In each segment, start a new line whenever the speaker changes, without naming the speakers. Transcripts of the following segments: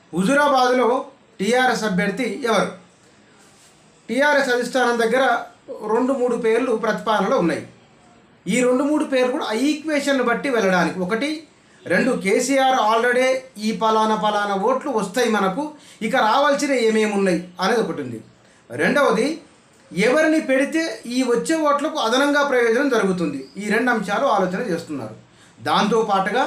హుజురాబాద్లో TRS అభ్యర్థి ఎవరు TRS అధిష్టానం దగ్గర రెండు మూడు పేర్లు ప్రతిపాదనలో ఉన్నాయి ఈ రెండు మూడు పేర్లు కూడా ఆ ఈక్వేషన్ బట్టి వెళ్ళడానికి ఒకటి రెండు కేసీఆర్ ఆల్రెడీ ఈ పలానా పలానా ఓట్లు వస్తాయి మనకు ఇక రావాల్సిన ఏమేమి ఉన్నాయి అనేది ఒకటి ఉంది రెండవది ఎవరిని పెడితే ఈ వచ్చే ఓట్లకు అదనంగా ప్రయోజనం జరుగుతుంది ఈ రెండు అంశాలు ఆలోచన చేస్తున్నారు దాంతో పాటుగా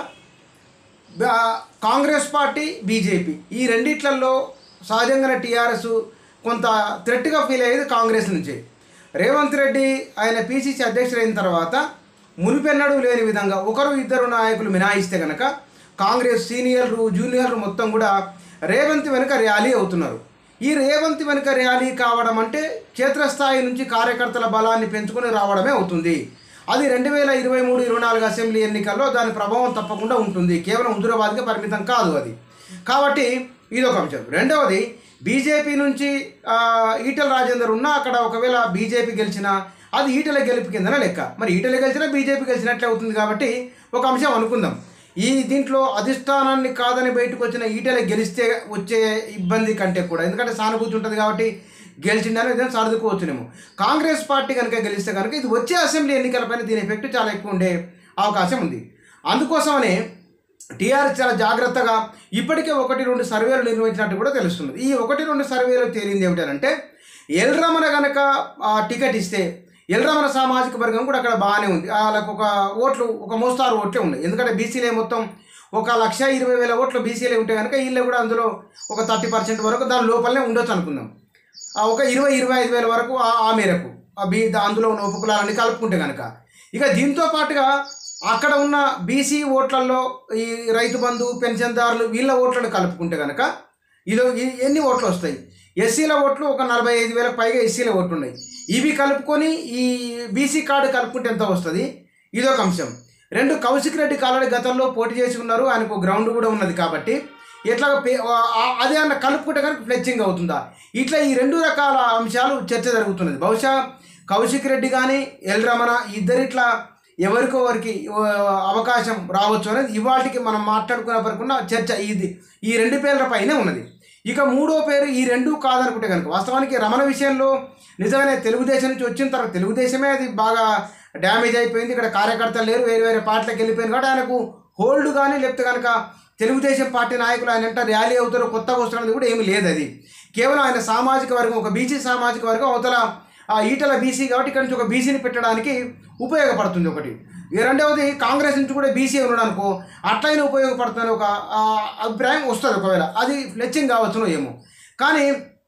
బా- కాంగ్రెస్ పార్టీ బీజేపీ ఈ రెండిట్లలో సహజంగానే టీఆర్ఎస్ కొంత థ్రెట్గా ఫీల్ అయ్యేది కాంగ్రెస్ నుంచే రేవంత్ రెడ్డి ఆయన పీసీసీ అధ్యక్షుడు అయిన తర్వాత మునిపెన్నడూ లేని విధంగా ఒకరు ఇద్దరు నాయకులు మినాయిస్తే కనుక కాంగ్రెస్ సీనియర్లు జూనియర్లు మొత్తం కూడా రేవంత్ వెనుక ర్యాలీ అవుతున్నారు ఈ రేవంత్ వెనుక ర్యాలీ కావడం అంటే క్షేత్రస్థాయి నుంచి కార్యకర్తల బలాన్ని పెంచుకొని రావడమే అవుతుంది అది రెండు వేల ఇరవై మూడు ఇరవై నాలుగు అసెంబ్లీ ఎన్నికల్లో దాని ప్రభావం తప్పకుండా ఉంటుంది కేవలం హుజురాబాద్కే పరిమితం కాదు అది కాబట్టి ఇదొక అంశం రెండవది బీజేపీ నుంచి ఆ, ఈటల రాజేందర్ ఉన్నా అక్కడ ఒకవేళ బీజేపీ గెలిచినా అది ఈటల గెలుపు కిందనే లెక్క మరి ఈటల గెలిచినా బీజేపీ గెలిచినట్లే అవుతుంది కాబట్టి ఒక అంశం అనుకుందాం ఈ దీంట్లో అధిష్టానాన్ని కాదని బయటకు వచ్చిన ఈటల గెలిస్తే వచ్చే ఇబ్బంది కంటే కూడా ఎందుకంటే సానుభూతి ఉంటుంది కాబట్టి గెలిచిందని ఏదైనా సర్దుకోవచ్చునేమో కాంగ్రెస్ పార్టీ కనుక గెలిస్తే కనుక ఇది వచ్చే అసెంబ్లీ ఎన్నికలపైన దీని ఎఫెక్ట్ చాలా ఎక్కువ ఉండే అవకాశం ఉంది అందుకోసమనే టీఆర్ఎస్ చాలా జాగ్రత్తగా ఇప్పటికే ఒకటి రెండు సర్వేలు నిర్వహించినట్టు కూడా తెలుస్తుంది ఈ ఒకటి రెండు సర్వేలు తేలింది ఏమిటంటే ఎల్రమణ కనుక ఆ టికెట్ ఇస్తే ఎల్రమణ సామాజిక వర్గం కూడా అక్కడ బాగానే ఉంది వాళ్ళకు ఒక ఓట్లు ఒక మోస్తారు ఓట్లే ఉన్నాయి ఎందుకంటే బీసీలే మొత్తం ఒక లక్ష ఇరవై వేల ఓట్లు బీసీలే ఉంటే కనుక వీళ్ళు కూడా అందులో ఒక థర్టీ పర్సెంట్ వరకు దాని లోపలనే ఉండొచ్చు అనుకుందాం ఆ ఒక ఇరవై ఇరవై ఐదు వేల వరకు ఆ ఆ మేరకు ఆ బీ దా- అందులో ఉన్న ఉపకులాలన్నీ కలుపుకుంటే కనుక ఇక దీంతో పాటుగా అక్కడ ఉన్న బీసీ ఓట్లలో ఈ రైతు బంధు పెన్షన్దారులు వీళ్ళ ఓట్లను కలుపుకుంటే కనుక ఇదో ఈ- ఎన్ని ఓట్లు వస్తాయి ఎస్సీల ఓట్లు ఒక నలభై ఐదు వేలకు పైగా ఎస్సీల ఓట్లు ఉన్నాయి ఇవి కలుపుకొని ఈ బీసీ కార్డు కలుపుకుంటే ఎంత వస్తుంది ఇదొక అంశం రెండు కౌశిక్ రెడ్డి కాలడి గతంలో పోటీ చేసి ఉన్నారు ఆయనకు గ్రౌండ్ కూడా ఉన్నది కాబట్టి ఎట్లా పే- ఆ- అదే అన్న కలుపుకుంటే కనుక ఫ్లెచ్చింగ్ అవుతుందా ఇట్లా ఈ రెండు రకాల అంశాలు చర్చ జరుగుతున్నది బహుశా కౌశిక్ రెడ్డి కానీ ఎల్ రమణ ఇద్దరిట్లా ఎవరికో వారికి ఆ, అవకాశం రావచ్చు అనేది ఇవాటికి మనం మాట్లాడుకున్న వరకున్న చర్చ ఇది ఈ రెండు పేర్ల పైనే ఉన్నది ఇక మూడో పేరు ఈ రెండు కాదనుకుంటే కనుక వాస్తవానికి రమణ విషయంలో నిజంగానే తెలుగుదేశం నుంచి వచ్చిన తర్వాత తెలుగుదేశమే అది బాగా డ్యామేజ్ అయిపోయింది ఇక్కడ కార్యకర్తలు లేరు వేరే వేరే పార్టీలకు వెళ్ళిపోయింది కాబట్టి ఆయనకు హోల్డ్ కానీ లేకపోతే కనుక తెలుగుదేశం పార్టీ నాయకులు ఆయన అంటే ర్యాలీ అవుతారు కొత్తగా వస్తున్నది కూడా ఏమీ లేదు అది కేవలం ఆయన సామాజిక వర్గం ఒక బీసీ సామాజిక వర్గం అవతల ఆ ఈటల బీసీ కాబట్టి ఇక్కడ నుంచి ఒక బీసీని పెట్టడానికి ఉపయోగపడుతుంది ఒకటి ఈ రెండవది కాంగ్రెస్ నుంచి కూడా బీసీ ఉన్నాడు అనుకో అట్లయినా ఉపయోగపడుతుందని ఒక ఆ, అభిప్రాయం వస్తుంది ఒకవేళ అది ఫ్లెచ్చింగ్ కావచ్చునో ఏమో కానీ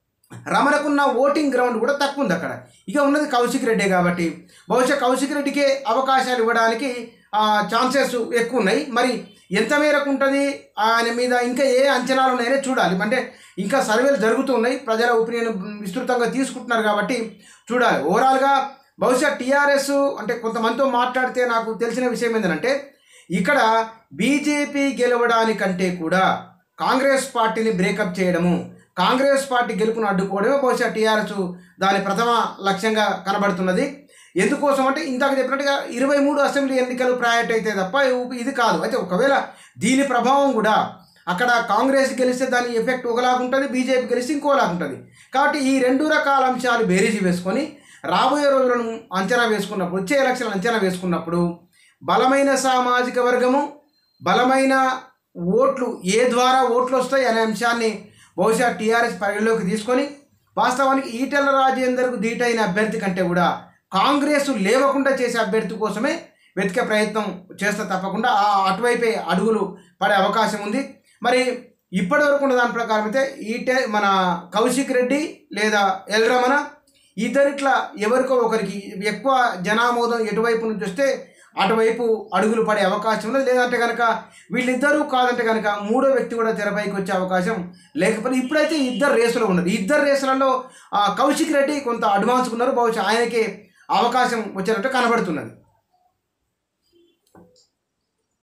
రమణకున్న ఓటింగ్ గ్రౌండ్ కూడా తక్కువ ఉంది అక్కడ ఇక ఉన్నది కౌశిక్ రెడ్డే కాబట్టి బహుశా కౌశిక్ రెడ్డికే అవకాశాలు ఇవ్వడానికి ఛాన్సెస్ ఎక్కువ ఉన్నాయి మరి ఎంత మేరకు ఉంటుంది ఆయన మీద ఇంకా ఏ అంచనాలు ఉన్నాయనే చూడాలి అంటే ఇంకా సర్వేలు జరుగుతూ ఉన్నాయి ప్రజల ఒపీనియన్ విస్తృతంగా తీసుకుంటున్నారు కాబట్టి చూడాలి ఓవరాల్గా బహుశా టీఆర్ఎస్ అంటే కొంతమందితో మాట్లాడితే నాకు తెలిసిన విషయం ఏంటంటే ఇక్కడ బీజేపీ గెలవడానికంటే కూడా కాంగ్రెస్ పార్టీని బ్రేకప్ చేయడము కాంగ్రెస్ పార్టీ గెలుపును అడ్డుకోవడమే బహుశా టీఆర్ఎస్ దాని ప్రథమ లక్ష్యంగా కనబడుతున్నది ఎందుకోసం అంటే ఇందాక చెప్పినట్టుగా ఇరవై మూడు అసెంబ్లీ ఎన్నికలు ప్రయారిటీ అయితే తప్ప ఇది కాదు అయితే ఒకవేళ దీని ప్రభావం కూడా అక్కడ కాంగ్రెస్ గెలిస్తే దాని ఎఫెక్ట్ ఒకలాగుంటుంది బీజేపీ గెలిస్తే ఇంకోలాగుంటుంది కాబట్టి ఈ రెండు రకాల అంశాలు బేరీజీ వేసుకొని రాబోయే రోజులను అంచనా వేసుకున్నప్పుడు వచ్చే ఎలక్షన్లు అంచనా వేసుకున్నప్పుడు బలమైన సామాజిక వర్గము బలమైన ఓట్లు ఏ ద్వారా ఓట్లు వస్తాయి అనే అంశాన్ని బహుశా టీఆర్ఎస్ పరిగణలోకి తీసుకొని వాస్తవానికి ఈటెల రాజేందర్కు ధీటైన అభ్యర్థి కంటే కూడా కాంగ్రెస్ లేవకుండా చేసే అభ్యర్థి కోసమే వెతికే ప్రయత్నం చేస్తే తప్పకుండా ఆ అటువైపే అడుగులు పడే అవకాశం ఉంది మరి ఇప్పటి వరకు ఉన్న దాని ప్రకారం అయితే ఈటే మన కౌశిక్ రెడ్డి లేదా ఎల్ రమణ ఇద్దరిట్లా ఎవరికో ఒకరికి ఎక్కువ జనామోదం ఎటువైపు నుంచి వస్తే అటువైపు అడుగులు పడే అవకాశం ఉన్నది లేదంటే కనుక వీళ్ళిద్దరూ కాదంటే కనుక మూడో వ్యక్తి కూడా తెరపైకి వచ్చే అవకాశం లేకపోతే ఇప్పుడైతే ఇద్దరు రేసులో ఉన్నారు ఈ ఇద్దరు రేసులలో ఆ, కౌశిక్ రెడ్డి కొంత అడ్వాన్స్ ఉన్నారు బహుశా ఆయనకే అవకాశం వచ్చేటట్టు కనబడుతున్నది